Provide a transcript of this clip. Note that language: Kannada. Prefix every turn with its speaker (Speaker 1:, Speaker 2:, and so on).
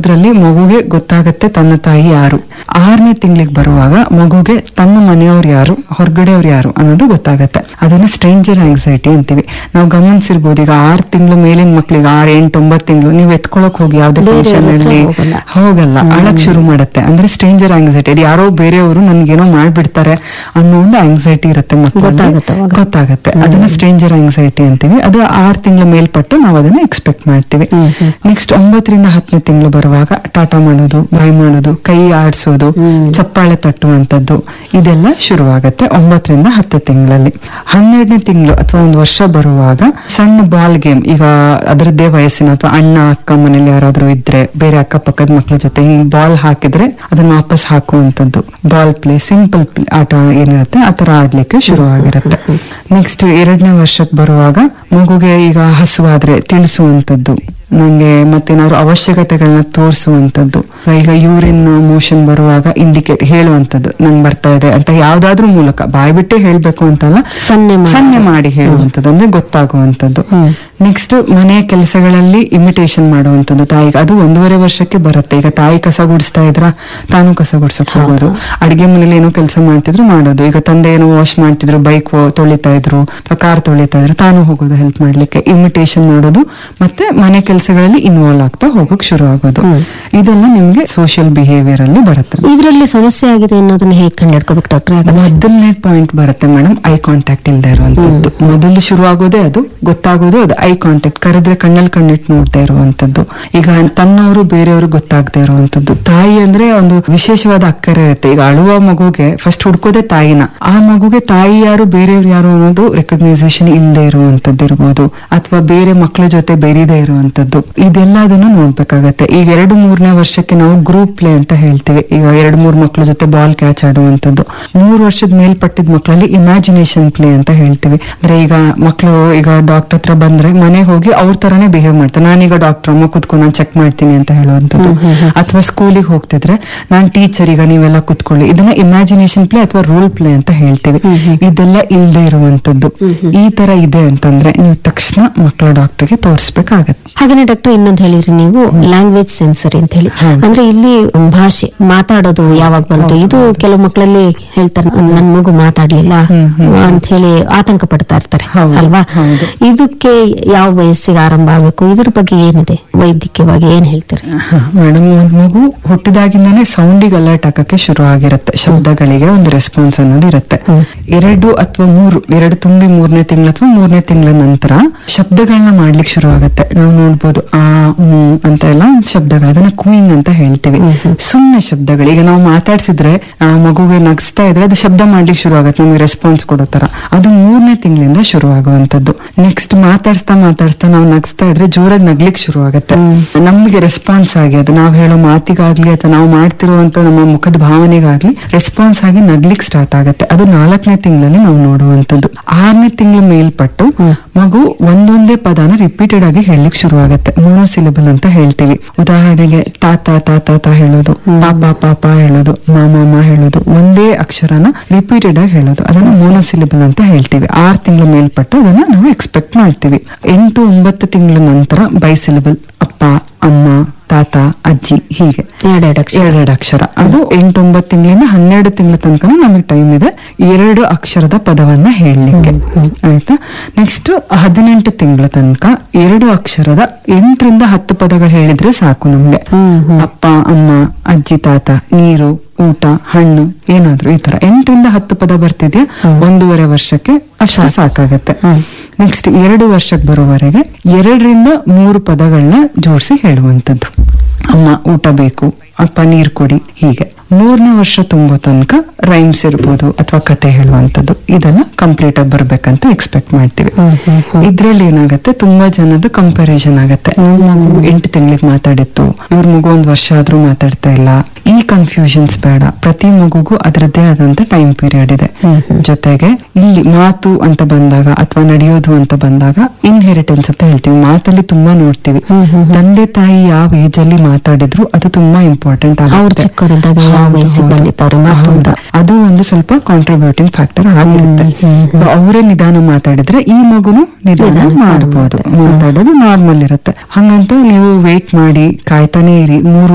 Speaker 1: ಒಂಬತ್ತರಲ್ಲಿ ಮಗುಗೆ ಗೊತ್ತಾಗತ್ತೆ ತನ್ನ ತಾಯಿ ಯಾರು ಆರನೇ ತಿಂಗಳಿಗೆ ಬರುವಾಗ ಮಗುಗೆ ತನ್ನ ಮನೆಯವ್ರು ಯಾರು ಹೊರಗಡೆಯವ್ರು ಯಾರು ಅನ್ನೋದು ಗೊತ್ತಾಗತ್ತೆ ಅದನ್ನ ಸ್ಟ್ರೇಂಜರ್ ಆಂಗ್ಸೈಟಿ ಅಂತೀವಿ ನಾವು ಗಮನಿಸಿರ್ಬೋದು ಈಗ ಆರು ತಿಂಗಳು ಮೇಲಿನ ಮಕ್ಳಿಗೆ ಆರ್ ಎಂಟು ಒಂಬತ್ತು ತಿಂಗಳು ನೀವು ಎತ್ಕೊಳಕ್ ಹೋಗಿ ಯಾವ್ದೇ
Speaker 2: ಬೇರೆಯವ್ರ
Speaker 1: ಫಂಕ್ಷನ್
Speaker 2: ಹತ್ರ
Speaker 1: ಅಲ್ಲಿ
Speaker 2: ಹೋಗಲ್ಲ.
Speaker 1: ಹೋಗಲ್ಲ ಅಳಕ್ ಶುರು ಮಾಡುತ್ತೆ ಅಂದ್ರೆ ಸ್ಟ್ರೇಂಜರ್ ಆಂಗ್ಸೈಟಿ ಅದು ಯಾರೋ ಬೇರೆಯವರು ನನ್ಗೇನೋ ಮಾಡ್ಬಿಡ್ತಾರೆ ಅನ್ನೋ ಒಂದು ಆಂಗ್ಸೈಟಿ ಇರುತ್ತೆ
Speaker 2: ಗೊತ್ತಾಗುತ್ತೆ
Speaker 1: ಮಕ್ಕಳು
Speaker 2: ಅವಾಗ.
Speaker 1: ಗೊತ್ತಾಗತ್ತೆ ಅದನ್ನ ಸ್ಟ್ರೇಂಜರ್ ಆಂಗ್ಸೈಟಿ ಅಂತೀವಿ ಅದು ಆರು ತಿಂಗಳ ಮೇಲ್ಪಟ್ಟು ನಾವು ಅದನ್ನ ಎಕ್ಸ್ಪೆಕ್ಟ್ ಮಾಡ್ತೀವಿ ನೆಕ್ಸ್ಟ್ ಒಂಬತ್ತರಿಂದ ಹತ್ತನೇ ತಿಂಗಳು ಬರುವಾಗ ಟಾಟಾ ಮಾಡೋದು ಬಾಯ್ ಮಾಡೋದು ಕೈ ಆಡಿಸೋದು ಚಪ್ಪಾಳೆ ತಟ್ಟುವಂಥದ್ದು ಇದೆಲ್ಲ ಶುರುವಾಗತ್ತೆ ಒಂಬತ್ತರಿಂದ ಹತ್ತು ತಿಂಗಳಲ್ಲಿ ಹನ್ನೆರಡನೇ ತಿಂಗಳು ಅಥವಾ ಒಂದು ವರ್ಷ ಬರುವಾಗ ಸಣ್ಣ ಬಾಲ್ ಗೇಮ್ ಈಗ ಅದರದ್ದೇ ವಯಸ್ಸಿನ ಅಥವಾ ಅಣ್ಣ ಅಕ್ಕ ಮನೇಲಿ ಯಾರಾದ್ರೂ ಇದ್ರೆ ಬೇರೆ ಅಕ್ಕಪಕ್ಕದ ಮಕ್ಕಳ ಜೊತೆ ಹಿಂಗ್ ಬಾಲ್ ಹಾಕಿದ್ರೆ ಅದನ್ನ ವಾಪಸ್ ಹಾಕುವಂಥದ್ದು ಬಾಲ್ ಪ್ಲೇ ಸಿಂಪಲ್ ಆಟ ಏನಿರುತ್ತೆ ಆ ತರ ಆಡ್ಲಿಕ್ಕೆ ಶುರುವಾಗಿರುತ್ತೆ ನೆಕ್ಸ್ಟ್ ಎರಡನೇ ವರ್ಷಕ್ಕೆ ಬರುವಾಗ ಮಗುಗೆ ಈಗ ಹಸುವಾದ್ರೆ ತಿಳಿಸುವಂಥದ್ದು ನಂಗೆ ಮತ್ತೇನಾದ್ರು ಅವಶ್ಯಕತೆಗಳನ್ನ ತೋರಿಸುವಂಥದ್ದು ಈಗ ಯೂರಿನ್ ಮೋಷನ್ ಬರುವಾಗ ಇಂಡಿಕೇಟ್ ಹೇಳುವಂಥದ್ದು ನಂಗೆ ಬರ್ತಾ ಇದೆ ಅಂತ ಯಾವ್ದಾದ್ರೂ ಮೂಲಕ ಬಾಯ್ ಬಿಟ್ಟೆ ಹೇಳ್ಬೇಕು ಅಂತಲ್ಲ
Speaker 2: ಸನ್ನೆ ಮಾಡಿ.
Speaker 1: ಸನ್ನೆ ಮಾಡಿ ಹೇಳುವಂಥದ್ದು ಅಂದ್ರೆ ಗೊತ್ತಾಗುವಂಥದ್ದು ನೆಕ್ಸ್ಟ್ ಮನೆಯ ಕೆಲಸಗಳಲ್ಲಿ ಇಮಿಟೇಷನ್ ಮಾಡುವಂಥದ್ದು ತಾಯಿಗೆ ಅದು ಒಂದೂವರೆ ವರ್ಷಕ್ಕೆ ಬರುತ್ತೆ ಈಗ ತಾಯಿ ಕಸ ಗುಡಿಸ್ತಾ ಇದ್ರ ತಾನು ಕಸ ಗುಡ್ಸಕ್ ಹೋಗೋದು ಅಡಿಗೆ ಮನೇಲಿ ಏನೋ ಕೆಲಸ ಮಾಡ್ತಿದ್ರು ಮಾಡೋದು ಈಗ ತಂದೆ ಏನೋ ವಾಶ್ ಮಾಡ್ತಿದ್ರು ಬೈಕ್ ತೊಳಿತಾ ಇದ್ರು ಕಾರ್ ತೊಳಿತಾ ಇದ್ರು ತಾನು ಹೋಗೋದು ಹೆಲ್ಪ್ ಮಾಡ್ಲಿಕ್ಕೆ ಇಮಿಟೇಷನ್ ಮಾಡೋದು ಮತ್ತೆ ಮನೆ ಕೆಲಸಗಳಲ್ಲಿ ಇನ್ವಾಲ್ವ್ ಆಗ್ತಾ ಹೋಗಕ್ ಶುರು ಆಗೋದು ಇದೆಲ್ಲ ನಿಮ್ಗೆ ಸೋಷಿಯಲ್ ಬಿಹೇವಿಯರ್ ಅಲ್ಲಿ ಬರುತ್ತೆ
Speaker 2: ಇದರಲ್ಲಿ ಸಮಸ್ಯೆ ಆಗಿದೆ ಅನ್ನೋದನ್ನ ಹೇಗೆ ಕಂಡಿಡ್ಕೋಬೇಕು ಡಾಕ್ಟರ್
Speaker 1: ಮೊದಲನೇ ಪಾಯಿಂಟ್ ಬರುತ್ತೆ ಮೇಡಮ್ ಐ ಕಾಂಟ್ಯಾಕ್ಟ್ ಇಲ್ಲದೆ ಇರುವಂತದ್ದು ಮೊದಲು ಶುರು ಆಗೋದೇ ಅದು ಗೊತ್ತಾಗೋದು ಅದು ಐ ಕಾಂಟ್ಯಾಕ್ಟ್ ಕರೆದ್ರೆ ಕಣ್ಣಲ್ಲಿ ಕಣ್ಣಿಟ್ಟು ನೋಡ್ತಾ ಇರುವಂತದ್ದು ಈಗ ತನ್ನವರು ಬೇರೆಯವರು ಗೊತ್ತಾಗದೆ ಇರುವಂತದ್ದು ತಾಯಿ ಅಂದ್ರೆ ಒಂದು ವಿಶೇಷವಾದ ಅಕ್ಕರೆ ಇರುತ್ತೆ ಈಗ ಅಳುವ ಮಗುಗೆ ಫಸ್ಟ್ ಹುಡ್ಕೋದೇ ತಾಯಿನ ಆ ಮಗುಗೆ ತಾಯಿ ಯಾರು ಬೇರೆಯವ್ರು ಯಾರು ಅನ್ನೋದು ರೆಕಗ್ನೈಸೇಷನ್ ಇಲ್ಲದೆ ಇರುವಂತದ್ದು ಇರ್ಬೋದು ಅಥವಾ ಬೇರೆ ಮಕ್ಕಳ ಜೊತೆ ಬೆರೀದೇ ಇರುವಂತದ್ದು ಇದೆಲ್ಲದನ್ನು ನೋಡ್ಬೇಕಾಗತ್ತೆ ಈಗ ಎರಡು ಮೂರನೇ ವರ್ಷಕ್ಕೆ ನಾವು ಗ್ರೂಪ್ ಪ್ಲೇ ಅಂತ ಹೇಳ್ತೀವಿ ಈಗ ಎರಡು ಮೂರು ಮಕ್ಕಳ ಜೊತೆ ಬಾಲ್ ಕ್ಯಾಚ್ ಆಡುವಂತದ್ದು ಮೂರು ವರ್ಷದ ಮೇಲ್ಪಟ್ಟಿದ ಮಕ್ಕಳಲ್ಲಿ ಇಮ್ಯಾಜಿನೇಷನ್ ಪ್ಲೇ ಅಂತ ಹೇಳ್ತೀವಿ ಅಂದ್ರೆ ಈಗ ಮಕ್ಕಳು ಈಗ ಡಾಕ್ಟರ್ ಹತ್ರ ಬಂದ್ರೆ ಮನೆಗೆ ಹೋಗಿ ಅವ್ರ ತರಾನೇ ಬಿಹೇವ್ ಮಾಡ್ತಾರೆ ನಾನೀಗ ಡಾಕ್ಟರ್ ಅಮ್ಮ ಕುತ್ಕೊಂಡು ನಾನು ಚೆಕ್ ಮಾಡ್ತೀನಿ ಅಂತ ಹೇಳುವಂಥದ್ದು ಅಥವಾ ಸ್ಕೂಲಿಗೆ ಹೋಗ್ತಿದ್ರೆ ನಾನ್ ಟೀಚರ್ ಈಗ ನೀವೆಲ್ಲ ಕುತ್ಕೊಳ್ಳಿ ಇದನ್ನ ಇಮ್ಯಾಜಿನೇಷನ್ ಪ್ಲೇ ಅಥವಾ ರೋಲ್ ಪ್ಲೇ ಅಂತ ಹೇಳ್ತೀವಿ ಇದೆಲ್ಲ ಇಲ್ಲದೆ ಇರುವಂತದ್ದು ಈ ತರ ಇದೆ ಅಂತಂದ್ರೆ ನೀವು ತಕ್ಷಣ ಮಕ್ಕಳ ಡಾಕ್ಟರ್ಗೆ ತೋರಿಸ್ಬೇಕಾಗತ್ತೆ
Speaker 2: ಹಾಗೇನೆ ಡಾಕ್ಟರ್ ಇನ್ನೊಂದು ಹೇಳಿದ್ರಿ ನೀವು ಲ್ಯಾಂಗ್ವೇಜ್ ಸೆನ್ಸರಿ ಅಂತ ಹೇಳಿ ಅಂದ್ರೆ ಇಲ್ಲಿ ಭಾಷೆ ಮಾತಾಡೋದು ಯಾವಾಗ ಬಂತು ಇದು ಕೆಲವು ಮಕ್ಕಳಲ್ಲಿ ಹೇಳ್ತಾರೆ ನನ್ ಮಗು ಮಾತಾಡ್ಲಿಲ್ಲ ಅಂತ ಹೇಳಿ ಆತಂಕ ಪಡ್ತಾ ಇರ್ತಾರೆ
Speaker 1: ಹೌದು,
Speaker 2: ಅಲ್ವಾ
Speaker 1: ಹೌದು.
Speaker 2: ಇದಕ್ಕೆ ಯಾವ ವಯಸ್ಸಿಗೆ ಆರಂಭ ಆಗ್ಬೇಕು ಇದ್ರ ಬಗ್ಗೆ ಏನಿದೆ ವೈದ್ಯಕೀಯವಾಗಿ ಏನ್ ಹೇಳ್ತಾರೆ
Speaker 1: ಮೇಡಮ್ ಒಂದ್ ಮಗು ಹುಟ್ಟಿದಾಗಿಂದಾನೇ ಸೌಂಡಿಗೆ ಅಲರ್ಟ್ ಆಗಕ್ಕೆ ಶುರು ಆಗಿರುತ್ತೆ ಶಬ್ದಗಳಿಗೆ ಒಂದು ರೆಸ್ಪಾನ್ಸ್ ಅನ್ನೋದು ಇರುತ್ತೆ ಎರಡು ಅಥವಾ ಮೂರು ಎರಡು ತುಂಬಿ ಮೂರನೇ ತಿಂಗಳ ಅಥವಾ ಮೂರನೇ ತಿಂಗಳ ನಂತರ ಶಬ್ದಗಳನ್ನ ಮಾಡ್ಲಿಕ್ಕೆ ಶುರು ಆಗುತ್ತೆ ನಾವು ನೋಡ್ಬೋದು ಆ ಹ್ಮ್ ಅಂತ ಎಲ್ಲ ಶಬ್ದಗಳು ಅದನ್ನ ಕೂಯಿಂಗ್ ಅಂತ ಹೇಳ್ತೀವಿ ಸುಮ್ಮನೆ ಶಬ್ದಗಳು ಈಗ ನಾವು ಮಾತಾಡ್ಸಿದ್ರೆ ಆ ಮಗುಗೆ ನಗಿಸ್ತಾ ಇದ್ರೆ ಅದು ಶಬ್ದ ಮಾಡ್ಲಿಕ್ಕೆ ಶುರು ಆಗುತ್ತೆ ನಮಗೆ ರೆಸ್ಪಾನ್ಸ್ ಕೊಡೋ ತರ ಅದು ಮೂರನೇ ತಿಂಗಳಿಂದ ಶುರು ಆಗುವಂತದ್ದು ನೆಕ್ಸ್ಟ್ ಮಾತಾಡ್ಸ್ತಾ ಮಾತಾಡ್ಸ್ತಾ ನಾವು ನಗಿಸ್ತಾ ಇದ್ರೆ ಜೋರಾಗಿ ನಗ್ಲಿಕ್ಕೆ ಶುರು ಆಗುತ್ತೆ ನಮಗೆ ರೆಸ್ಪಾನ್ಸ್ ಆಗಿ ಅದು ನಾವು ಹೇಳೋ ಮಾತಿಗಾಗ್ಲಿ ಅಥವಾ ನಾವು ಮಾಡ್ತಿರುವಂತ ನಮ್ಮ ಮುಖದ ಭಾವನೆಗಾಗ್ಲಿ ರೆಸ್ಪಾನ್ಸ್ ಆಗಿ ನಗ್ಲಿಕ್ಕೆ ಸ್ಟಾರ್ಟ್ ಆಗುತ್ತೆ ಅದು ನಾಲ್ಕನೇ ತಿಂಗಳಲ್ಲಿ ನಾವು ನೋಡುವಂತದ್ದು ಆರನೇ ತಿಂಗಳ ಮೇಲ್ಪಟ್ಟು ಮಗು ಒಂದೊಂದೇ ಪದಾನ ರಿಪೀಟೆಡ್ ಆಗಿ ಹೇಳಲಿಕ್ಕೆ ಶುರು ಆಗುತ್ತೆ ಮೋನೋಸಿಲಬಲ್ ಅಂತ ಹೇಳ್ತೀವಿ ಉದಾಹರಣೆಗೆ ತಾತ ತಾತ ತಾ ಹೇಳೋದು ಪಾಪ ಪಾಪ ಹೇಳೋದು ಮಾಮ ಹೇಳೋದು ಒಂದೇ ಅಕ್ಷರನ ರಿಪೀಟೆಡ್ ಆಗಿ ಹೇಳೋದು ಅದನ್ನ ಮೋನೋಸಿಲಬಲ್ ಅಂತ ಹೇಳ್ತೀವಿ ಆರು ತಿಂಗಳ ಮೇಲ್ಪಟ್ಟು ಅದನ್ನ ನಾವು ಎಕ್ಸ್ಪೆಕ್ಟ್ ಮಾಡ್ತೀವಿ ಎಂಟು ಒಂಬತ್ತು ತಿಂಗಳ ನಂತರ ಬೈಸಿಲಬಲ್ ಅಪ್ಪ ಅಮ್ಮ ತಾತ ಅಜ್ಜಿ ಹೀಗೆ
Speaker 2: ಎರಡೆರಡು ಅಕ್ಷರ
Speaker 1: ಎರಡೆರಡು ಅಕ್ಷರ ಅದು ಎಂಟೊಂಬತ್ತು ತಿಂಗಳಿಂದ ಹನ್ನೆರಡು ತಿಂಗಳ ತನಕ ನಮಗೆ ಟೈಮ್ ಇದೆ ಎರಡು ಅಕ್ಷರದ ಪದವನ್ನ ಹೇಳಲಿಕ್ಕೆ ಆಯ್ತಾ ನೆಕ್ಸ್ಟ್ ಹದಿನೆಂಟು ತಿಂಗಳ ತನಕ ಎರಡು ಅಕ್ಷರದ ಎಂಟರಿಂದ ಹತ್ತು ಪದಗಳು ಹೇಳಿದ್ರೆ ಸಾಕು ನಮ್ಗೆ ಅಪ್ಪ ಅಮ್ಮ ಅಜ್ಜಿ ತಾತ ನೀರು ಊಟ ಹಣ್ಣು ಏನಾದ್ರು ಈ ತರ ಎಂಟರಿಂದ ಹತ್ತು ಪದ ಬರ್ತಿದ್ಯಾ ಒಂದೂವರೆ ವರ್ಷಕ್ಕೆ ಅಷ್ಟು ಸಾಕಾಗತ್ತೆ ನೆಕ್ಸ್ಟ್ ಎರಡು ವರ್ಷಕ್ಕೆ ಬರೋವರೆಗೆ ಎರಡರಿಂದ ಮೂರು ಪದಗಳನ್ನ ಜೋಡಿಸಿ ಹೇಳುವಂಥದ್ದು ಅಮ್ಮ ಊಟ ಬೇಕು ಅಪ್ಪ ನೀರ್ ಕೊಡಿ ಹೀಗೆ ಮೂರನೇ ವರ್ಷ ತುಂಬೋ ತನಕ ರೈಮ್ಸ್ ಇರ್ಬೋದು ಅಥವಾ ಕತೆ ಹೇಳುವಂಥದ್ದು ಇದೆಲ್ಲ ಕಂಪ್ಲೀಟ್ ಆಗಿ ಬರ್ಬೇಕಂತ ಎಕ್ಸ್ಪೆಕ್ಟ್ ಮಾಡ್ತೀವಿ ಇದ್ರಲ್ಲಿ ಏನಾಗತ್ತೆ ತುಂಬಾ ಜನದ ಕಂಪ್ಯಾರಿಸನ್ ಆಗತ್ತೆ ನಮ್ಮ ಮಗು ಎಂಟು ತಿಂಗಳಿಗೆ ಮಾತಾಡಿತ್ತು ಇವ್ರ ಮಗು ಒಂದ್ ವರ್ಷ ಆದ್ರೂ ಮಾತಾಡ್ತಾ ಇಲ್ಲ ಈ ಕನ್ಫ್ಯೂಷನ್ಸ್ ಬೇಡ ಪ್ರತಿ ಮಗುಗೂ ಅದರದ್ದೇ ಆದಂತ ಟೈಮ್ ಪೀರಿಯಡ್ ಇದೆ ಜೊತೆಗೆ ಇಲ್ಲಿ ಮಾತು ಅಂತ ಬಂದಾಗ ಅಥವಾ ನಡೆಯೋದು ಅಂತ ಬಂದಾಗ ಇನ್ಹೆರಿಟೆನ್ಸ್ ಅಂತ ಹೇಳ್ತೀವಿ ಮಾತಲ್ಲಿ ತುಂಬಾ ನೋಡ್ತೀವಿ ತಂದೆ ತಾಯಿ ಯಾವ ಏಜ್ ಅಲ್ಲಿ ಮಾತಾಡಿದ್ರು ಅದು ತುಂಬಾ ಇಂಪಾರ್ಟೆಂಟ್
Speaker 2: ಅವ್ರು ಚಿಕ್ಕವರಿದ್ದಾಗ ಯಾವ ವಯಸ್ಸಿಗೆ ಬಂದಿತ್ತು ಅವ್ರ ಮಾತು ಅಂತ
Speaker 1: ಅದು ಒಂದು ಸ್ವಲ್ಪ ಕಾಂಟ್ರಿಬ್ಯೂಟಿಂಗ್ ಫ್ಯಾಕ್ಟರ್ ಆಗಿರುತ್ತೆ ಅವರೇ ನಿಧಾನ ಮಾತಾಡಿದ್ರೆ ಈ ಮಗುನು ನಿಧಾನ ಮಾಡ್ಬೋದು ಮಾತಾಡೋದು ನಾರ್ಮಲ್ ಇರುತ್ತೆ ಹಂಗಂತ ನೀವು ವೇಟ್ ಮಾಡಿ ಕಾಯ್ತಾನೆ ಇರಿ ಮೂರು